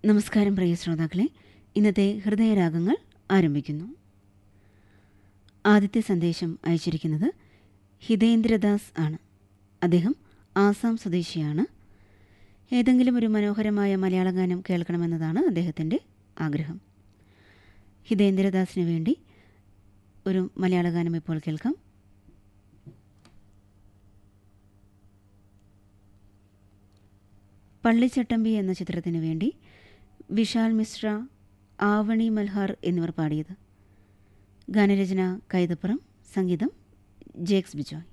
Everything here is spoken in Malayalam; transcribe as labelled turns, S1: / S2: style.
S1: നമസ്കാരം പ്രിയ ശ്രോതാക്കളെ ഇന്നത്തെ ഹൃദയരാഗങ്ങൾ ആരംഭിക്കുന്നു ആദ്യത്തെ സന്ദേശം അയച്ചിരിക്കുന്നത് ഹിതേന്ദ്രദാസ് ആണ് അദ്ദേഹം ആസാം സ്വദേശിയാണ് ഏതെങ്കിലും ഒരു മനോഹരമായ മലയാള ഗാനം കേൾക്കണമെന്നതാണ് അദ്ദേഹത്തിൻ്റെ ആഗ്രഹം ഹിതേന്ദ്രദാസിന് വേണ്ടി ഒരു മലയാള ഗാനം ഇപ്പോൾ കേൾക്കാം പള്ളിച്ചട്ടമ്പി എന്ന ചിത്രത്തിനു വേണ്ടി വിശാൽ മിശ്ര ആവണി മൽഹാർ എന്നിവർ പാടിയത് ഗാനരചന കൈതപ്പുറം സംഗീതം ജേക്സ് ബിജോയ്